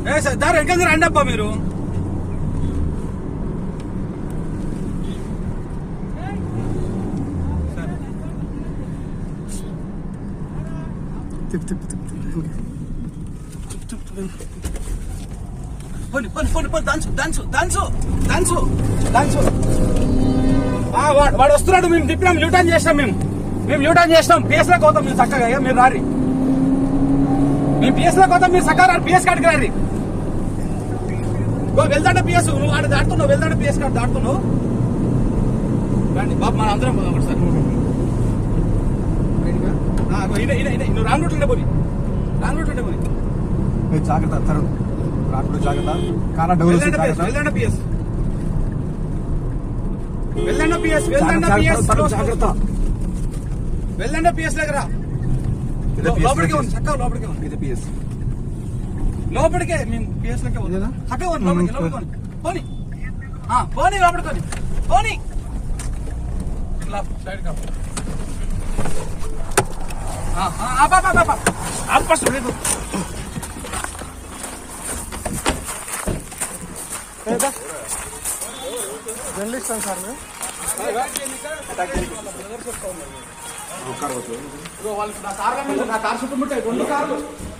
ఏ sir దారి వెనకంగా రండి అబ్బా మీరు తిప్పు తిప్పు తిప్పు తిప్పు తిప్పు తిప్పు పోని పోని పోని పోని దంచు దంచు దంచు దంచు దంచు ఆ, వాడు వాడు వస్తున్నాడు మేము తిప్పినాం యూటర్న్ చేసినాం మేము మేము యూటర్న్ చేసినాం పిఎస్ లోకి పోతాం మీరు చక్కగా ఇక మీరు రారి మేము పిఎస్ లోకి పోతాం మీరు చక్కగా రారి పిఎస్ కాడికి రారి గో వెళ్తాడ పిఎస్ నువ్వు ఆడ దాటుతున్నావు వెళ్తాడ పిఎస్ కాడ దాటుతున్నావు రండి బాబు మన అందరం పోదాం ఒకసారి ఆ, గో, ఇదే ఇదే ఇదే నువ్వు రాంగ్ రూట్లోనే పోయి రాంగ్ రూట్లోనే పోయి మీరు జాగ్రత్త తరుణ్ రాకుండా జాగ్రత్త కానా డబ్బులు వెళ్ళండి పిఎస్ జాగ్రత్త వెళ్ళండి పిఎస్ వెళ్ళండి పిఎస్ వెళ్ళండి జాగ్రత్త పిఎస్ తరుణ్ జాగ్రత్త వెళ్ళండి పిఎస్ దగ్గర ఇదే PS లోపలికే ఉంది చక్కగా లోపలికే ఉంది ఇది పిఎస్ లోపలికే మేము పిఎస్ లకే ఉంది ఇదేనా? చక్కగా ఉంది లోపలికి మ్మ్. లోపలికి ఉంది. పోనీ ఆ, పోనీ లోపలికి పోనీ ఇట్లా సైడ్ కా ఆ, ఆ, ఆపు, ఆపు, ఆపు, ఆపు. ఆపు ఫస్ట్ లేదు జర్నలిస్ట్ సార్ మీరు ఇదిగో వాళ్ళకి నా కార్ కనిపించదు, నా కార్ చుట్టుముట్టాయి రెండు కార్లు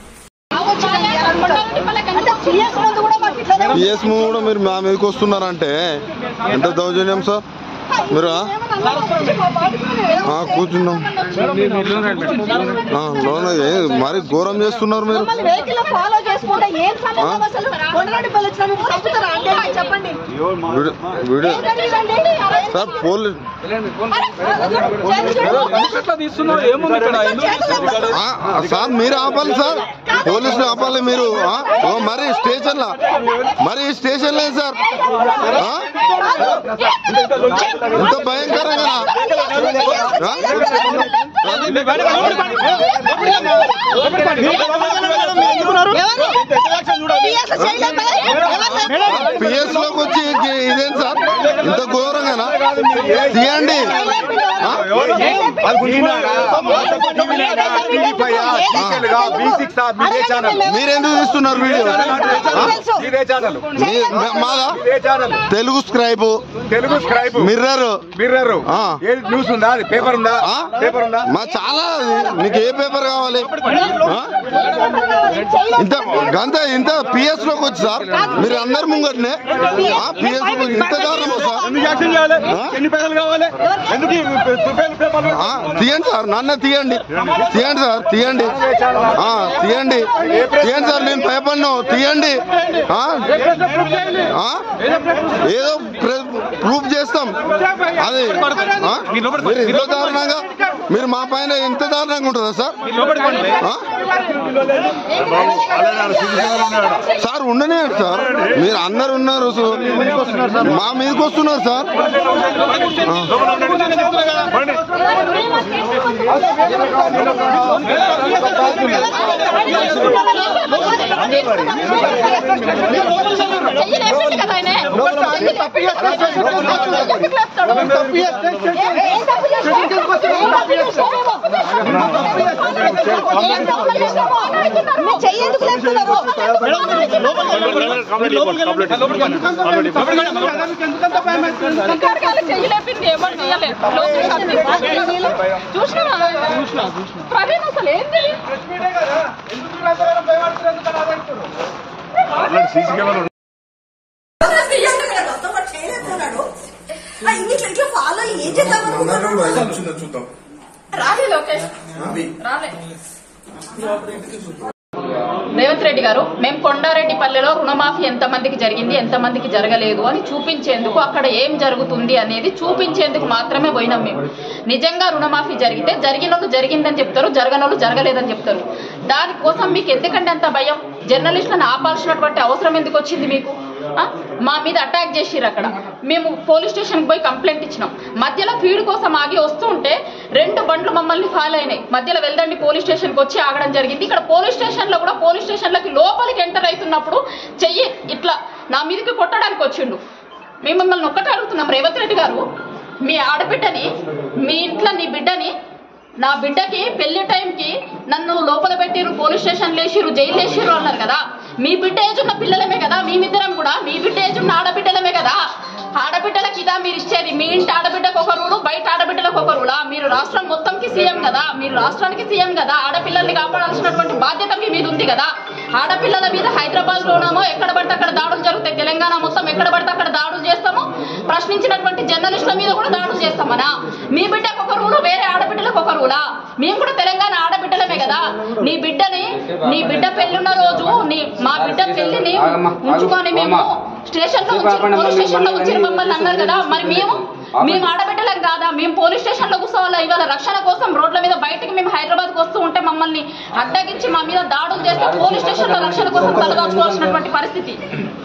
పిఎస్ కూడా మీరు మా మీదకి వస్తున్నారంటే ఎంత దౌర్జన్యం సార్ మీరు ఆ? ఆ, కూర్చున్నాం ఆ, లోన ఏ- మరి ఘోరం చేస్తున్నారు మీరు వెహికల్ ఫాలో చేసుకుంటే ఏం సంబంధం అసలు కొండరెడ్డి పల్లి వచ్చిన మీరు చంపుతారా అంటే చెప్పండి వీడియో- వీడియో ఏం జరిగిందండి? సార్ పోలీస్ ఆ, సార్ మీరు ఆపాలి సార్ పోలీసులు ఆపాలి మీరు ఆ? ఓ, మరి స్టేషన్ లా మరి స్టేషన్ లేదు సార్ ఆ? ఇంత భయంకరంగా పిఎస్ లోకి వచ్చి ఇ- ఇదేం సార్ ఇంత ఘోరంగానా తీయండి ఆ? మీరెందుకు తీస్తున్నారు వీడియో ఆ? మీ- మాదా Telugu scribe Telugu scribe mirror mirror ఆ. ఏ న్యూస్ ఉందా అది పేపర్ ఉందా ఆ? పేపర్ ఉందా మా చాలా నీకు ఏ పేపర్ కావాలి ఆ? ఇంత గంత ఇంత పిఎస్ లోకి వచ్చి సార్ మీరు అందరు ముంగట్నే పిఎస్ ఇంత దారుణమా సార్ ఆ? ఎన్ని పైసలు కావాలి ఎందుకు ఈ పేపర్ పేపర్లు ఆ, తీయండి సార్ నన్ను తీయండి తీయండి సార్ తీయండి ఆ, తీయండి తీయండి సార్ నేను భయపడిను తీయండి ఆ? ఆ? ఏదో ప్ర- ప్రూఫ్ చేస్తాం అది ఆ? మీరు ఇంత దారుణంగా మీరు మా పైన ఇంత దారుణంగా ఉంటుందా సార్ ఆ? సార్ ఉండనియండి సార్ మీరు అందరు ఉన్నారు సో మా మీదకి వస్తున్నారు సార్ ఆ. చెయ్యలేపండి కదా ఆయన. ఎందుకు లేపుతాడు? ఏం తప్పు చేశాడు? ఏం తప్పు చేశాడు? ఏం తప్పు చేశాడు? మీరు చెయ్యి ఎందుకు లేపుతున్నారు? ఇంకొకరికి చెయ్యి లేపింది ఎవరు తీయలేదు లోపలికి పంపించారు. చూసినావా ప్రవీణ్ అసలు ఏంది ఫాలో ఏం చేద్దాం చూద్దాం రాలే లోకేష్ రాలే రేవంత్ రెడ్డి గారు మేము కొండారెడ్డి పల్లెలో రుణమాఫీ ఎంతమందికి జరిగింది ఎంతమందికి జరగలేదు అని చూపించేందుకు అక్కడ ఏం జరుగుతుంది అనేది చూపించేందుకు మాత్రమే పోయినాం మేము నిజంగా రుణమాఫీ జరిగితే జరిగిన వాళ్ళు జరిగిందని చెప్తారు జరగని వాళ్ళు జరగలేదని చెప్తారు దానికోసం మీకు ఎందుకంటే అంత భయం జర్నలిస్టులను ఆపాల్సినటువంటి అవసరం ఎందుకు వచ్చింది మీకు ఆ? మా మీద అటాక్ చేసిర్రు అక్కడ మేము పోలీస్ స్టేషన్కి పోయి కంప్లైంట్ ఇచ్చినాం మధ్యలో ఫీడ్ కోసం ఆగి వస్తుంటే రెండు బండ్లు మమ్మల్ని ఫాలో అయినాయి మధ్యలో వెళ్దండి పోలీస్ స్టేషన్కి వచ్చి ఆగడం జరిగింది ఇక్కడ పోలీస్ స్టేషన్లో కూడా పోలీస్ స్టేషన్లకి లోపలికి ఎంటర్ అవుతున్నప్పుడు చెయ్యి ఇట్లా నా మీదకి కొట్టడానికి వచ్చిండు మేము మిమ్మల్ని ఒక్కటే అడుగుతున్నాం రేవంత్ రెడ్డి గారు మీ ఆడబిడ్డని మీ ఇంట్లో నీ బిడ్డని నా బిడ్డకి పెళ్లి టైంకి నన్ను లోపల పెట్టిరు పోలీస్ స్టేషన్ లేచిరు జైలు వేసిరు అన్నారు కదా మీ బిడ్డ ఏజ్ ఉన్న పిల్లలమే కదా మేమిద్దరం కూడా మీ బిడ్డ ఏజ్ ఉన్న ఆడబిడ్డలమే కదా ఆడబిడ్డలకి ఇదా మీరు ఇచ్చేది మీ ఇంటి ఆడబిడ్డకు ఒక రూలు బయట ఆడబిడ్డలకు ఒక రూలా మీరు రాష్ట్రం మొత్తంకి సీఎం కదా మీరు రాష్ట్రానికి సీఎం కదా ఆడపిల్లల్ని కాపాడాల్సినటువంటి బాధ్యత మీ మీద ఉంది కదా ఆడపిల్లల మీద హైదరాబాద్ లోనేమో ఎక్కడ పడితే అక్కడ దాడులు జరుగుతాయి తెలంగాణ మొత్తం ఎక్కడ పడితే అక్కడ దాడులు చేస్తాము ప్రశ్నించినటువంటి జర్నలిస్టుల మీద కూడా దాడులు చేస్తామనా మీ బిడ్డకు ఒక రూలు వేరే ఆడబిడ్డలకు ఒక రూలా మేము కూడా తెలంగాణ ఆడబిడ్డలమే కదా నీ బిడ్డని నీ బిడ్డ పెళ్ళున్న రోజు నీ మా బిడ్డ పెళ్లిని ఉంచుకొని మేము స్టేషన్ లో ఉంచి పోలీస్ స్టేషన్ లో ఉంచి మమ్మల్ని అన్నారు కదా మరి మేము మేము ఆడబిడ్డలం కాదా మేము పోలీస్ స్టేషన్ లో కూర్చోవాలా ఇవాళ రక్షణ కోసం రోడ్ల మీద బయటికి మేము హైదరాబాద్ కు వస్తూ ఉంటే మమ్మల్ని అడ్డగించి మా మీద దాడులు చేస్తే పోలీస్ స్టేషన్ లో రక్షణ కోసం తలదాచుకోవాల్సినటువంటి పరిస్థితి